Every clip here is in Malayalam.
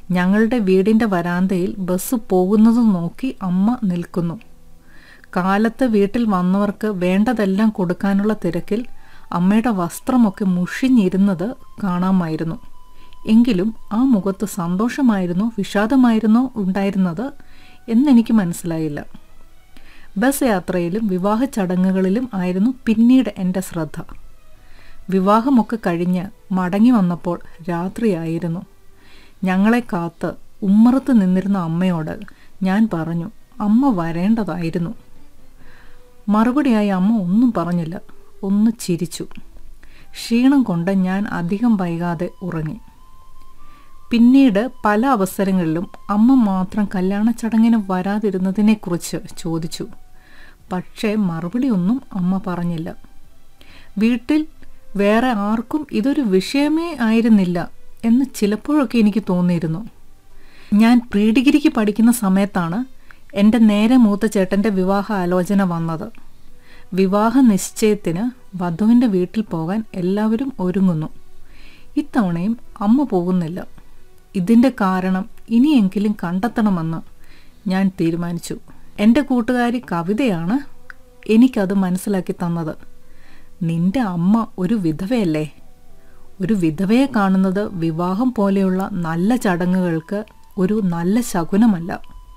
ഞങ്ങളുടെ വീടിൻ്റെ വരാന്തയിൽ ബസ് പോകുന്നത് നോക്കി അമ്മ നിൽക്കുന്നു കാലത്ത് വീട്ടിൽ വന്നവർക്ക് വേണ്ടതെല്ലാം കൊടുക്കാനുള്ള തിരക്കിൽ അമ്മയുടെ വസ്ത്രമൊക്കെ മുഷിഞ്ഞിരുന്നത് കാണാമായിരുന്നു എങ്കിലും ആ മുഖത്ത് സന്തോഷമായിരുന്നോ വിഷാദമായിരുന്നോ ഉണ്ടായിരുന്നത് എന്നെനിക്ക് മനസ്സിലായില്ല ബസ് യാത്രയിലും വിവാഹ ചടങ്ങുകളിലും ആയിരുന്നു പിന്നീട് എൻ്റെ ശ്രദ്ധ വിവാഹമൊക്കെ കഴിഞ്ഞ് മടങ്ങി വന്നപ്പോൾ രാത്രിയായിരുന്നു ഞങ്ങളെ കാത്ത് ഉമ്മറത്ത് നിന്നിരുന്ന അമ്മയോട് ഞാൻ പറഞ്ഞു അമ്മ വരേണ്ടതായിരുന്നു മറുപടിയായി അമ്മ ഒന്നും പറഞ്ഞില്ല ഒന്ന് ചിരിച്ചു ക്ഷീണം കൊണ്ട് ഞാൻ അധികം വൈകാതെ ഉറങ്ങി പിന്നീട് പല അവസരങ്ങളിലും അമ്മ മാത്രം കല്യാണ ചടങ്ങിന് വരാതിരുന്നതിനെക്കുറിച്ച് ചോദിച്ചു പക്ഷേ മറുപടിയൊന്നും അമ്മ പറഞ്ഞില്ല വീട്ടിൽ വേറെ ആർക്കും ഇതൊരു വിഷയമേ ആയിരുന്നില്ല എന്ന് ചിലപ്പോഴൊക്കെ എനിക്ക് തോന്നിയിരുന്നു ഞാൻ പ്രീ ഡിഗ്രിക്ക് പഠിക്കുന്ന സമയത്താണ് എൻ്റെ നേരെ മൂത്ത ചേട്ടൻ്റെ വിവാഹ ആലോചന വന്നത് വിവാഹ നിശ്ചയത്തിന് വധുവിൻ്റെ വീട്ടിൽ പോകാൻ എല്ലാവരും ഒരുങ്ങുന്നു ഇത്തവണയും അമ്മ പോകുന്നില്ല ഇതിൻ്റെ കാരണം ഇനിയെങ്കിലും കണ്ടെത്തണമെന്ന് ഞാൻ തീരുമാനിച്ചു എൻ്റെ കൂട്ടുകാരി കവിതയാണ് എനിക്കത് മനസ്സിലാക്കി തന്നത് നിന്റെ അമ്മ ഒരു വിധവയല്ലേ ഒരു വിധവയെ കാണുന്നത് വിവാഹം പോലെയുള്ള നല്ല ചടങ്ങുകൾക്ക് ഒരു നല്ല ശകുനമല്ല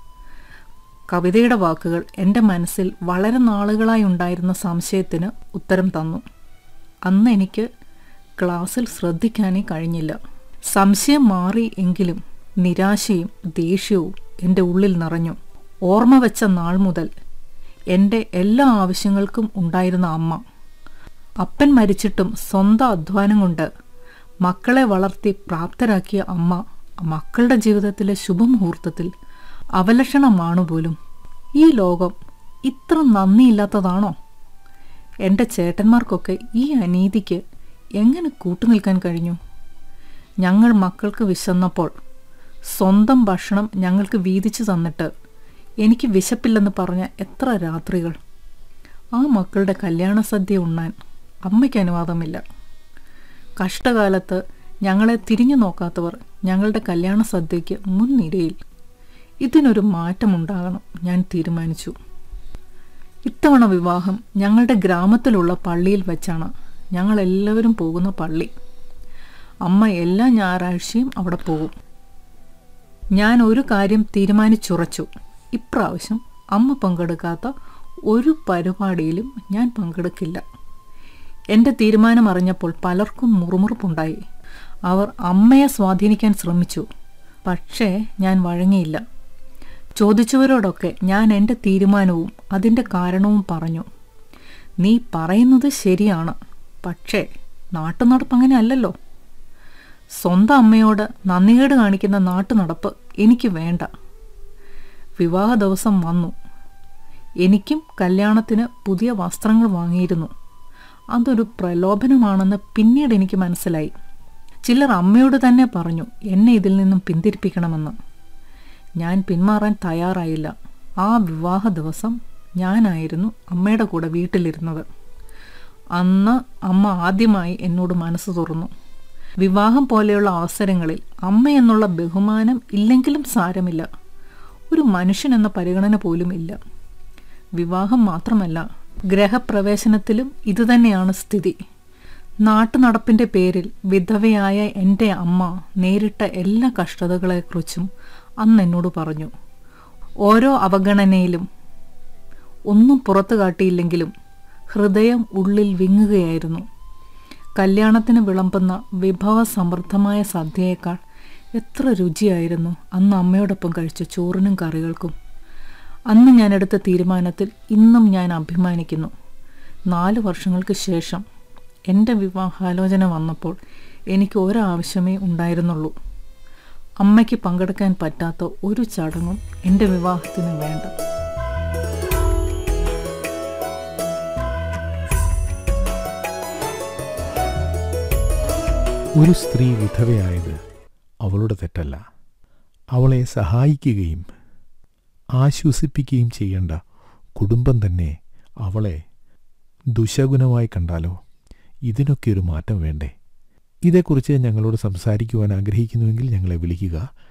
കവിതയുടെ വാക്കുകൾ എൻ്റെ മനസ്സിൽ വളരെ നാളുകളായി ഉണ്ടായിരുന്ന സംശയത്തിന് ഉത്തരം തന്നു അന്ന് എനിക്ക് ക്ലാസ്സിൽ ശ്രദ്ധിക്കാനേ കഴിഞ്ഞില്ല സംശയം മാറി എങ്കിലും നിരാശയും ദേഷ്യവും എൻ്റെ ഉള്ളിൽ നിറഞ്ഞു ഓർമ്മ വെച്ച നാൾ മുതൽ എൻ്റെ എല്ലാ ആവശ്യങ്ങൾക്കും ഉണ്ടായിരുന്ന അമ്മ അപ്പൻ മരിച്ചിട്ടും സ്വന്തം അധ്വാനം കൊണ്ട് മക്കളെ വളർത്തി പ്രാപ്തരാക്കിയ അമ്മ മക്കളുടെ ജീവിതത്തിലെ ശുഭമുഹൂർത്തത്തിൽ അവലക്ഷണമാണ് പോലും ഈ ലോകം ഇത്ര നന്ദിയില്ലാത്തതാണോ എൻ്റെ ചേട്ടന്മാർക്കൊക്കെ ഈ അനീതിക്ക് എങ്ങനെ കൂട്ടുനിൽക്കാൻ കഴിഞ്ഞു ഞങ്ങൾ മക്കൾക്ക് വിശന്നപ്പോൾ സ്വന്തം ഭക്ഷണം ഞങ്ങൾക്ക് വീതിച്ചു തന്നിട്ട് എനിക്ക് വിശപ്പില്ലെന്ന് പറഞ്ഞ എത്ര രാത്രികൾ ആ മക്കളുടെ കല്യാണ സദ്യ ഉണ്ണാൻ അമ്മയ്ക്ക് അനുവാദമില്ല കഷ്ടകാലത്ത് ഞങ്ങളെ തിരിഞ്ഞു നോക്കാത്തവർ ഞങ്ങളുടെ കല്യാണ സദ്യയ്ക്ക് മുൻനിരയിൽ ഇതിനൊരു മാറ്റമുണ്ടാകണം ഞാൻ തീരുമാനിച്ചു ഇത്തവണ വിവാഹം ഞങ്ങളുടെ ഗ്രാമത്തിലുള്ള പള്ളിയിൽ വെച്ചാണ് ഞങ്ങളെല്ലാവരും പോകുന്ന പള്ളി അമ്മ എല്ലാ ഞായറാഴ്ചയും അവിടെ പോകും ഞാൻ ഒരു കാര്യം തീരുമാനിച്ചുറച്ചു ഇപ്രാവശ്യം അമ്മ പങ്കെടുക്കാത്ത ഒരു പരിപാടിയിലും ഞാൻ പങ്കെടുക്കില്ല എൻ്റെ തീരുമാനം അറിഞ്ഞപ്പോൾ പലർക്കും മുറുമുറുപ്പുണ്ടായി അവർ അമ്മയെ സ്വാധീനിക്കാൻ ശ്രമിച്ചു പക്ഷേ ഞാൻ വഴങ്ങിയില്ല ചോദിച്ചവരോടൊക്കെ ഞാൻ എൻ്റെ തീരുമാനവും അതിൻ്റെ കാരണവും പറഞ്ഞു നീ പറയുന്നത് ശരിയാണ് പക്ഷേ നാട്ടുനടപ്പ് അങ്ങനെ അല്ലല്ലോ സ്വന്തം അമ്മയോട് നന്ദികേട് കാണിക്കുന്ന നാട്ടുനടപ്പ് എനിക്ക് വേണ്ട വിവാഹ ദിവസം വന്നു എനിക്കും കല്യാണത്തിന് പുതിയ വസ്ത്രങ്ങൾ വാങ്ങിയിരുന്നു അതൊരു പ്രലോഭനമാണെന്ന് പിന്നീട് എനിക്ക് മനസ്സിലായി ചിലർ അമ്മയോട് തന്നെ പറഞ്ഞു എന്നെ ഇതിൽ നിന്നും പിന്തിരിപ്പിക്കണമെന്ന് ഞാൻ പിന്മാറാൻ തയ്യാറായില്ല ആ വിവാഹ ദിവസം ഞാനായിരുന്നു അമ്മയുടെ കൂടെ വീട്ടിലിരുന്നത് അന്ന് അമ്മ ആദ്യമായി എന്നോട് മനസ്സ് തുറന്നു വിവാഹം പോലെയുള്ള അവസരങ്ങളിൽ അമ്മ എന്നുള്ള ബഹുമാനം ഇല്ലെങ്കിലും സാരമില്ല ഒരു മനുഷ്യൻ എന്ന പരിഗണന പോലും ഇല്ല വിവാഹം മാത്രമല്ല ഗ്രഹപ്രവേശനത്തിലും ഇതുതന്നെയാണ് സ്ഥിതി നാട്ടുനടപ്പിൻ്റെ പേരിൽ വിധവയായ എൻ്റെ അമ്മ നേരിട്ട എല്ലാ കഷ്ടതകളെക്കുറിച്ചും അന്ന് എന്നോട് പറഞ്ഞു ഓരോ അവഗണനയിലും ഒന്നും പുറത്തു കാട്ടിയില്ലെങ്കിലും ഹൃദയം ഉള്ളിൽ വിങ്ങുകയായിരുന്നു കല്യാണത്തിന് വിളമ്പുന്ന വിഭവസമൃദ്ധമായ സദ്യയേക്കാൾ എത്ര രുചിയായിരുന്നു അന്ന് അമ്മയോടൊപ്പം കഴിച്ച ചോറിനും കറികൾക്കും അന്ന് ഞാൻ എടുത്ത തീരുമാനത്തിൽ ഇന്നും ഞാൻ അഭിമാനിക്കുന്നു നാല് വർഷങ്ങൾക്ക് ശേഷം എൻ്റെ വിവാഹാലോചന വന്നപ്പോൾ എനിക്ക് ഒരാവശ്യമേ ഉണ്ടായിരുന്നുള്ളൂ അമ്മയ്ക്ക് പങ്കെടുക്കാൻ പറ്റാത്ത ഒരു ചടങ്ങും എൻ്റെ വിവാഹത്തിന് വേണ്ട ഒരു സ്ത്രീ വിധവയായത് അവളുടെ തെറ്റല്ല അവളെ സഹായിക്കുകയും ആശ്വസിപ്പിക്കുകയും ചെയ്യേണ്ട കുടുംബം തന്നെ അവളെ ദുശഗുണമായി കണ്ടാലോ ഇതിനൊക്കെ ഒരു മാറ്റം വേണ്ടേ ഇതേക്കുറിച്ച് ഞങ്ങളോട് സംസാരിക്കുവാൻ ആഗ്രഹിക്കുന്നുവെങ്കിൽ ഞങ്ങളെ വിളിക്കുക